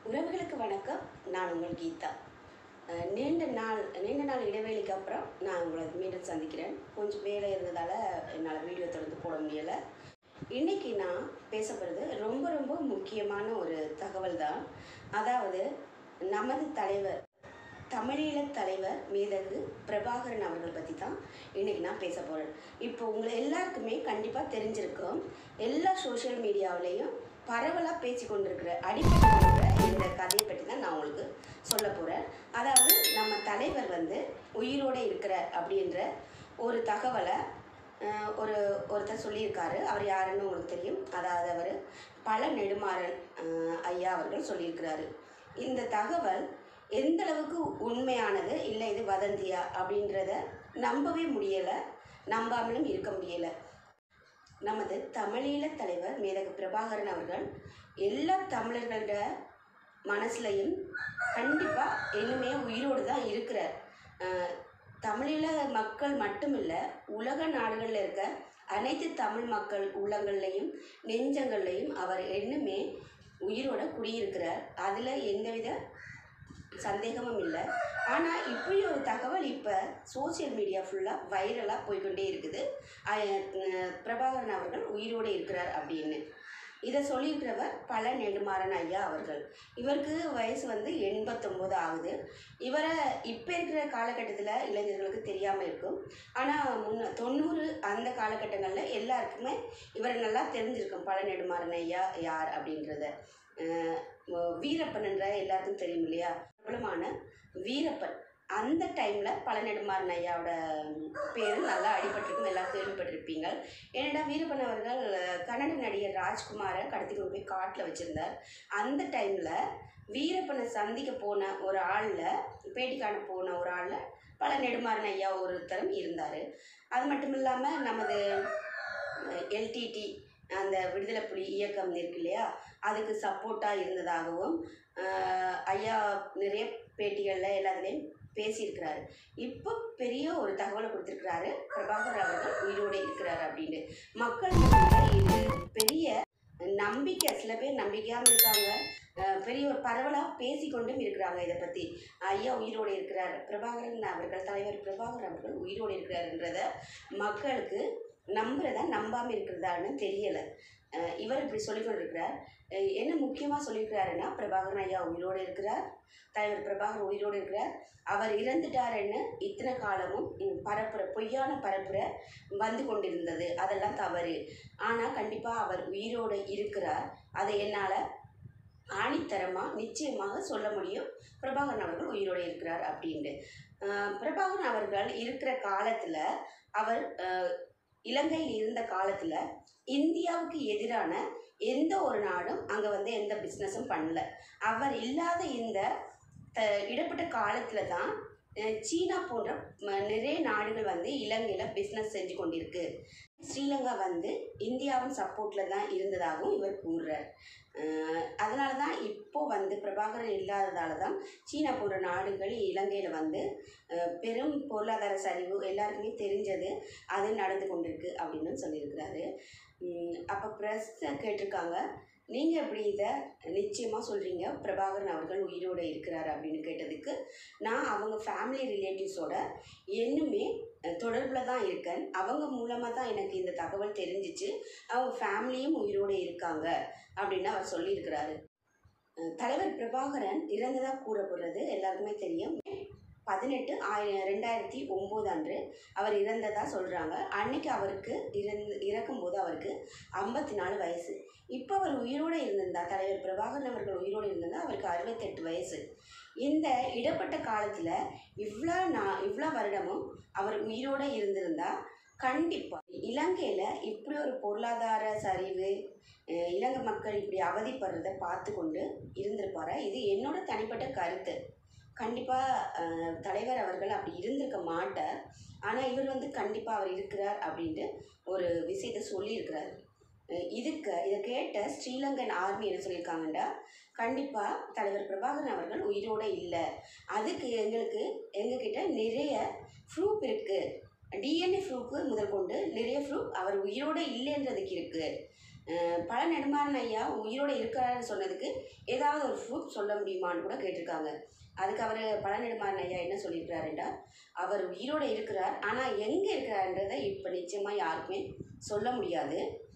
உறவுகளுக்கு வணக்கம் நான் உங்கள் கீதா அஹ் நீண்ட நாள் நீண்ட நாள் இடைவெளிக்கு அப்புறம் நான் உங்களை மீண்டும் சந்திக்கிறேன் கொஞ்சம் வேலை இருந்ததால் என்னால் வீடியோ தொடர்ந்து போட முடியலை இன்றைக்கி நான் பேச போகிறது ரொம்ப ரொம்ப முக்கியமான ஒரு தகவல் தான் அதாவது நமது தலைவர் தமிழீழ தலைவர் மேதகு பிரபாகரன் அவர்கள் பற்றி தான் இன்றைக்கி நான் பேச போகிறேன் இப்போ உங்களை எல்லாருக்குமே கண்டிப்பாக தெரிஞ்சிருக்கும் எல்லா சோஷியல் மீடியாவிலையும் பரவலாக பேசி கொண்டிருக்கிற அடிப்படை கொண்டிருக்கிற இந்த கதையை பற்றி தான் நான் உங்களுக்கு சொல்ல போகிறேன் அதாவது நம்ம தலைவர் வந்து உயிரோடு இருக்கிறார் அப்படின்ற ஒரு தகவலை அஹ், ஒரு ஒருத்தர் சொல்லியிருக்காரு அவர் யாருன்னு உங்களுக்கு தெரியும் அதாவது அவர் பல நெடுமாறன் அஹ், ஐயா அவர்கள் சொல்லியிருக்கிறாரு இந்த தகவல் எந்த அளவுக்கு உண்மையானது இல்லை இது வதந்தியா அப்படின்றத நம்பவே முடியலை நம்பாமலும் இருக்க முடியலை நமது தமிழீழ தலைவர் மேதகு பிரபாகரன் அவர்கள் எல்லா தமிழர்களோட மனசுலையும் கண்டிப்பாக இன்னுமே உயிரோடு தான் இருக்கிறார் அஹ் தமிழீழ மக்கள் மட்டுமில்ல உலக நாடுகளில் இருக்க அனைத்து தமிழ் மக்கள் உள்ளங்கள்லையும் நெஞ்சங்கள்லையும் அவர் இன்னுமே உயிரோட குடியிருக்கிறார் அதில் எந்தவித சந்தேகமும் இல்லை ஆனால் இப்படி ஒரு தகவல் இப்போ சோஷியல் மீடியா ஃபுல்லாக வைரலாக போய்க்கொண்டே இருக்குது அஹ் அஹ் பிரபாகரன் அவர்கள் உயிரோடு இருக்கிறார் அப்படின்னு இதை சொல்லியிருக்கிறவர் பல நெடுமாறன் ஐயா அவர்கள் இவருக்கு வயசு வந்து எண்பத்தொம்போது ஆகுது இவரை இப்போ இருக்கிற காலகட்டத்தில் இளைஞர்களுக்கு தெரியாமல் இருக்கும் ஆனால் முன்ன தொண்ணூறு அந்த காலகட்டங்களில் எல்லாருக்குமே இவரை நல்லா தெரிஞ்சிருக்கும் பல நெடுமாறன் ஐயா யார் அப்படின்றத அஹ் வீரப்பன் என்ற எல்லாருக்கும் தெரியும் இல்லையா பிரபலமான வீரப்பன் அந்த டைமில் பல நெடுமாறன் ஐயாவோட பேர் நல்லா அடிபட்டிருக்கும் எல்லாரும் கேள்விப்பட்டிருப்பீங்க ஏன்னா வீரப்பன் அவர்கள் கன்னட நடிகர் ராஜ்குமாரை கடத்தி கொண்டு போய் காட்டில் வச்சுருந்தார் அந்த டைமில் வீரப்பனை சந்திக்க போன ஒரு ஆளில் பேட்டி காண போன ஒரு ஆளில் பல நெடுமாறன் ஐயா ஒருத்தரும் இருந்தார் அது மட்டும் இல்லாமல் நமது எல்டிடி அந்த விடுதலை புலி இயக்கம் இருக்கு இல்லையா அதுக்கு சப்போர்ட்டாக இருந்ததாகவும் ஆஹ் ஐயா நிறைய பேட்டிகளில் எல்லாத்துலேயும் பேசியிருக்கிறாரு இப்போ பெரிய ஒரு தகவலை கொடுத்துருக்கிறாரு பிரபாகர் அவர்கள் உயிரோடு இருக்கிறாரு அப்படின்னு மக்கள் மத்தியில இது பெரிய நம்பிக்கை சில பேர் நம்பிக்கையாகவும் இருக்காங்க ஆஹ் பெரிய ஒரு பரவலாக பேசிக்கொண்டும் இருக்கிறாங்க இதை பற்றி ஐயா உயிரோடு இருக்கிறார் பிரபாகரன் அவர்கள் தலைவர் பிரபாகர் அவர்கள் உயிரோடு இருக்கிறாருன்றத மக்களுக்கு நம்புறதா நம்பாமல் இருக்கிறதான்னு தெரியலை அஹ் இவர் இப்படி சொல்லிக்கொண்டிருக்கிறார் அஹ் என்ன முக்கியமாக சொல்லியிருக்கிறாருன்னா பிரபாகரன் ஐயா உயிரோடு இருக்கிறார் தலைவர் பிரபாகர் உயிரோடு இருக்கிறார் அவர் இறந்துட்டாருன்னு இத்தனை காலமும் ம், பரப்புரை பொய்யான பரப்புரை வந்து கொண்டிருந்தது அதெல்லாம் தவறு ஆனால் கண்டிப்பாக அவர் உயிரோடு இருக்கிறார் அதை என்னால் ஆணித்தரமாக நிச்சயமாக சொல்ல முடியும் பிரபாகரன் அவர்கள் உயிரோடு இருக்கிறார் அப்படின்ட்டு அஹ் பிரபாகரன் அவர்கள் இருக்கிற காலத்தில் அவர் அஹ், இலங்கையில் இருந்த காலத்தில் இந்தியாவுக்கு எதிரான எந்த ஒரு நாடும் அங்கே வந்து எந்த பிஸ்னஸும் பண்ணல அவர் இல்லாத இந்த த இடப்பட்ட காலத்தில் தான் அஹ், சீனா போன்ற ம- நிறைய நாடுகள் வந்து இலங்கையில் பிஸ்னஸ் செஞ்சு கொண்டிருக்கு ஸ்ரீலங்கா வந்து இந்தியாவின் சப்போர்ட்டில் தான் இருந்ததாகவும் இவர் கூறுறார் அஹ், அதனால தான் இப்போ வந்து பிரபாகரன் இல்லாததால தான் சீனா போன்ற நாடுகள் இலங்கையில் வந்து அஹ், பெரும் பொருளாதார சரிவு எல்லாருக்குமே தெரிஞ்சது அது நடந்து கொண்டிருக்கு அப்படின்னு சொல்லியிருக்கிறாரு அப்போ ப்ரெஸ் கேட்டிருக்காங்க நீங்கள் எப்படி இதை நிச்சயமாக சொல்கிறீங்க பிரபாகரன் அவர்கள் உயிரோடு இருக்கிறார் அப்படின்னு கேட்டதுக்கு நான் அவங்க ஃபேமிலி ரிலேட்டிவ்ஸோட இன்னுமே தொடர்பில் தான் இருக்கேன் அவங்க மூலமாக தான் எனக்கு இந்த தகவல் தெரிஞ்சிச்சு அவங்க ஃபேமிலியும் உயிரோடு இருக்காங்க அப்படின்னு அவர் சொல்லியிருக்கிறாரு அஹ் தலைவர் பிரபாகரன் இறந்ததாக கூறப்படுறது எல்லாருக்குமே தெரியும் பதினெட்டு ஆயிர ரெண்டாயிரத்தி ஒம்பது அன்று அவர் இறந்ததாக சொல்கிறாங்க அன்னைக்கு அவருக்கு இறந்து இறக்கும்போது அவருக்கு ஐம்பத்தி நாலு வயசு இப்போ அவர் உயிரோடு இருந்திருந்தா தலைவர் பிரபாகரன் அவர்கள் உயிரோடு இருந்திருந்தா அவருக்கு அறுபத்தெட்டு வயசு இந்த இடப்பட்ட காலத்தில் இவ்வளோ நான் இவ்வளோ வருடமும் அவர் உயிரோடு இருந்திருந்தா கண்டிப்பாக இலங்கையில் இப்படி ஒரு பொருளாதார சரிவு அஹ் இலங்கை மக்கள் இப்படி அவதிப்படுறதை பார்த்து கொண்டு இருந்திருப்பாரா இது என்னோட தனிப்பட்ட கருத்து கண்டிப்பாக தலைவர் அவர்கள் அப்படி இருந்திருக்க மாட்டார் ஆனால் இவர் வந்து கண்டிப்பாக அவர் இருக்கிறார் அப்படின்ட்டு ஒரு விஷயத்தை சொல்லியிருக்கிறார் அஹ் இதுக்கு இதை கேட்ட ஸ்ரீலங்கன் ஆர்மி என்ன சொல்லியிருக்காங்கண்டா கண்டிப்பாக தலைவர் பிரபாகரன் அவர்கள் உயிரோடு இல்லை அதுக்கு எங்களுக்கு எங்ககிட்ட நிறைய ப்ரூஃப் இருக்குது டிஎன்ஏ ப்ரூஃப் முதல் கொண்டு நிறைய ப்ரூஃப் அவர் உயிரோடு இல்லைன்றதுக்கு இருக்குது அஹ் பல நெடுமாறன் ஐயா உயிரோடு இருக்கிறாருன்னு சொன்னதுக்கு ஏதாவது ஒரு ப்ரூஃப் சொல்ல முடியுமான்னு கூட கேட்டிருக்காங்க அதுக்கு அவர் பல நெடுமாறன் ஐயா என்ன சொல்லியிருக்கிறாருண்டா அவர் உயிரோடு இருக்கிறார் ஆனால் எங்கே இருக்கிறாருன்றதை இப்போ நிச்சயமாக யாருக்குமே சொல்ல முடியாது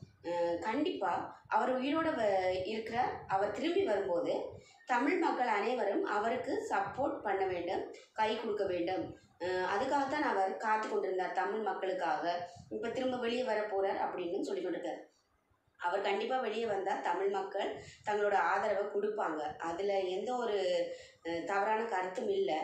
கண்டிப்பாக அவர் உயிரோடு வ- இருக்கிறார் அவர் திரும்பி வரும்போது தமிழ் மக்கள் அனைவரும் அவருக்கு சப்போர்ட் பண்ண வேண்டும் கை கொடுக்க வேண்டும் அஹ் அதுக்காகத்தான் அவர் காத்து கொண்டிருந்தார் தமிழ் மக்களுக்காக இப்போ திரும்ப வெளியே வர போகிறார் அப்படின்னு சொல்லி கொண்டிருக்கார் அவர் கண்டிப்பாக வெளியே வந்தால் தமிழ் மக்கள் தங்களோட ஆதரவை கொடுப்பாங்க அதில் எந்த ஒரு அஹ், தவறான கருத்தும் இல்லை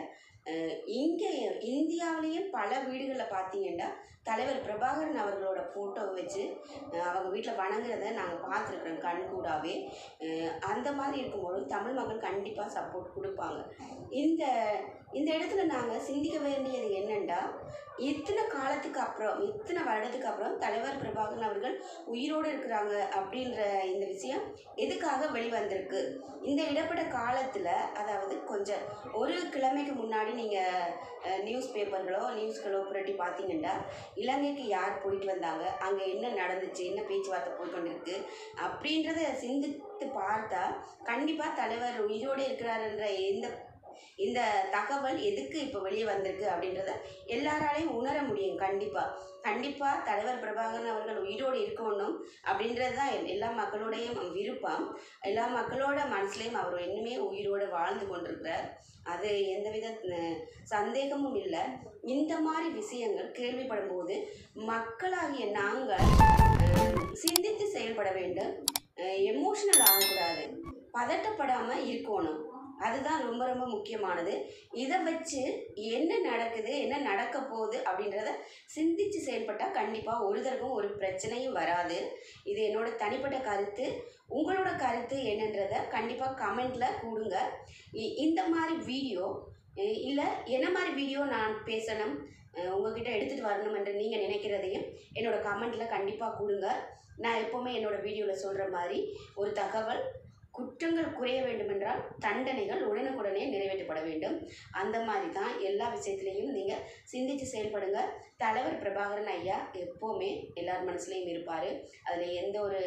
இங்கே இந்தியாவிலேயும் பல வீடுகளில் பார்த்தீங்கன்னா தலைவர் பிரபாகரன் அவர்களோட ஃபோட்டோவை வச்சு அஹ், அவங்க வீட்டில் வணங்குறத நாங்கள் பார்த்துருக்குறோம் கண்கூடாவே அஹ், அந்த மாதிரி இருக்கும்போது தமிழ் மக்கள் கண்டிப்பாக சப்போர்ட் கொடுப்பாங்க இந்த இந்த இடத்துல நாங்கள் சிந்திக்க வேண்டியது என்னென்னா இத்தனை காலத்துக்கு அப்புறம் இத்தனை வருடத்துக்கு அப்புறம் தலைவர் பிரபாகரன் அவர்கள் உயிரோடு இருக்கிறாங்க அப்படின்ற இந்த விஷயம் எதுக்காக வெளிவந்திருக்கு இந்த இடப்பட்ட காலத்தில் அதாவது கொஞ்சம் ஒரு கிழமைக்கு முன்னாடி நீங்கள் நியூஸ் பேப்பர்களோ நியூஸ்களோ புரட்டி பார்த்தீங்கன்னா இலங்கைக்கு யார் போயிட்டு வந்தாங்க அங்கே என்ன நடந்துச்சு என்ன பேச்சுவார்த்தை போய்க்கொண்டிருக்கு அப்படின்றத சிந்தித்து பார்த்தா கண்டிப்பாக தலைவர் உயிரோடு இருக்கிறாருன்ற இந்த இந்த தகவல் எதுக்கு இப்போ வெளியே வந்திருக்கு அப்படின்றத எல்லாராலையும் உணர முடியும் கண்டிப்பாக கண்டிப்பாக தலைவர் பிரபாகரன் அவர்கள் உயிரோடு இருக்கணும் அப்படின்றது தான் எல்- எல்லா மக்களுடையும் விருப்பம் எல்லா மக்களோட மனசுலேயும் அவர் இன்னுமே உயிரோடு வாழ்ந்து கொண்டிருக்கிறார் அது எந்தவித அஹ், சந்தேகமும் இல்லை இந்த மாதிரி விஷயங்கள் கேள்விப்படும் போது மக்களாகிய நாங்கள் அஹ், சிந்தித்து செயல்பட வேண்டும் எமோஷனல் ஆகக்கூடாது பதட்டப்படாமல் இருக்கணும் அதுதான் ரொம்ப ரொம்ப முக்கியமானது இதை வச்சு என்ன நடக்குது என்ன நடக்க போகுது அப்படின்றத சிந்திச்சு செயல்பட்டால் கண்டிப்பாக ஒரு தடவும் ஒரு பிரச்சனையும் வராது இது என்னோட தனிப்பட்ட கருத்து உங்களோட கருத்து என்னன்றதை கண்டிப்பாக கமெண்டில் கொடுங்க இ- இந்த மாதிரி வீடியோ இல்லை என்ன மாதிரி வீடியோ நான் பேசணும் அஹ் உங்ககிட்ட எடுத்துகிட்டு வரணும் என்று நீங்கள் நினைக்கிறதையும் என்னோட கமெண்ட்டில் கண்டிப்பாக கொடுங்க நான் எப்போவுமே என்னோட வீடியோவில் சொல்கிற மாதிரி ஒரு தகவல் குற்றங்கள் குறைய வேண்டுமென்றால் தண்டனைகள் உடனுக்குடனே நிறைவேற்றப்பட வேண்டும் அந்த மாதிரி தான் எல்லா விஷயத்துலேயும் நீங்கள் சிந்தித்து செயல்படுங்க தலைவர் பிரபாகரன் ஐயா எப்போவுமே எல்லார் மனசுலேயும் இருப்பார் அதில் எந்த ஒரு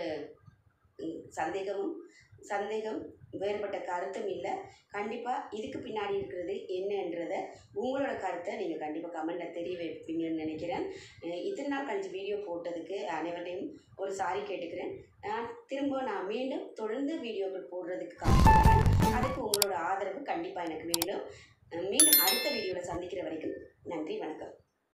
ம், சந்தேகமும் சந்தேகம் வேறுபட்ட கருத்தும் இல்லை கண்டிப்பாக இதுக்கு பின்னாடி இருக்கிறது என்னன்றதை உங்களோட கருத்தை நீங்கள் கண்டிப்பாக கமெண்ட்டில் தெரிய வைப்பீங்கன்னு நினைக்கிறேன் அஹ் இத்தனை நாள் கழிச்சு வீடியோ போட்டதுக்கு அனைவரையும் ஒரு சாரி கேட்டுக்கிறேன் நான் திரும்ப நான் மீண்டும் தொடர்ந்து வீடியோக்கள் போடுறதுக்கு காத்துக்கிறேன் அதுக்கு உங்களோட ஆதரவு கண்டிப்பாக எனக்கு வேண்டும் அஹ் மீண்டும் அடுத்த வீடியோவில் சந்திக்கிற வரைக்கும் நன்றி வணக்கம்